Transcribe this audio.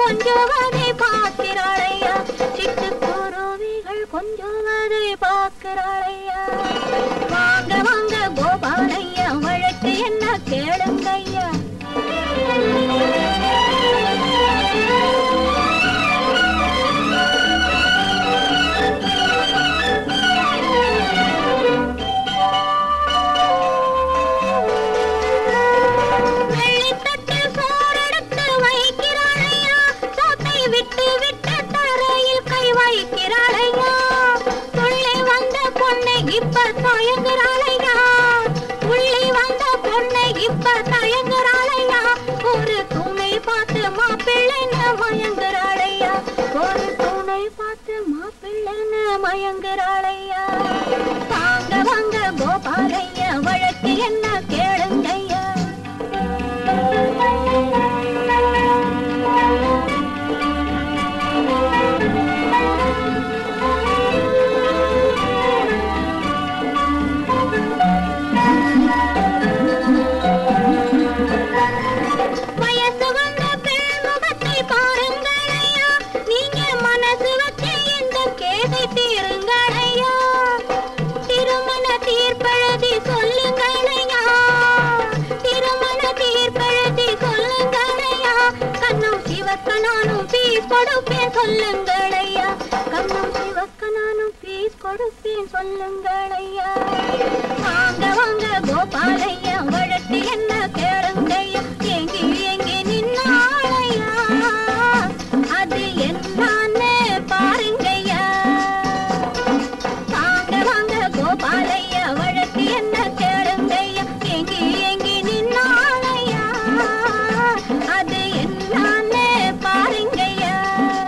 கொஞ்சுவதை பார்க்கிறாளையா சிட்டுக்குருவிகள் கொஞ்சுவதை பார்க்கிறாளையா வாங்க வாங்க கோபாலையா வழக்கு என்ன கேளுங்கய்யா வெள்ளித்தட்டில் சோறெடுத்து வைக்கிறாளையா சோத்தை விட்டு விட்டு தரையில் கை வைக்கிறாளையா துள்ளி வந்த பொண்ணை இப்ப தயங்குறாளையா உள்ளி வந்த பொண்ணை இப்ப தயங்குறாளையா ஒரு துணை பார்த்து மாப்பிள்ளைன்னு மயங்குறாளையா ஒரு துணை பார்த்து மாப்பிள்ளைன்னு மயங்குறாளையா வாங்க வாங்க கோபாலையா வழக்கு என்ன கேளுங்கய்யா வயசு வந்த பெண் முகத்தை பாருங்களையா நீங்க மனசு வச்சு இந்த கேதை தீருங்களையா திருமண தீர்ப்பெழுதி சொல்லுங்களையா திருமண தீர்ப்பெழுதி சொல்லுங்களையா கண்ணும் சிவக்க நானும் பீஸ் கொடுப்பேன் சொல்லுங்களையா கண்ணும் சிவக்க நானும் பீஸ் கொடுப்பேன் சொல்லுங்களையா வாங்க வாங்க கோபாலையா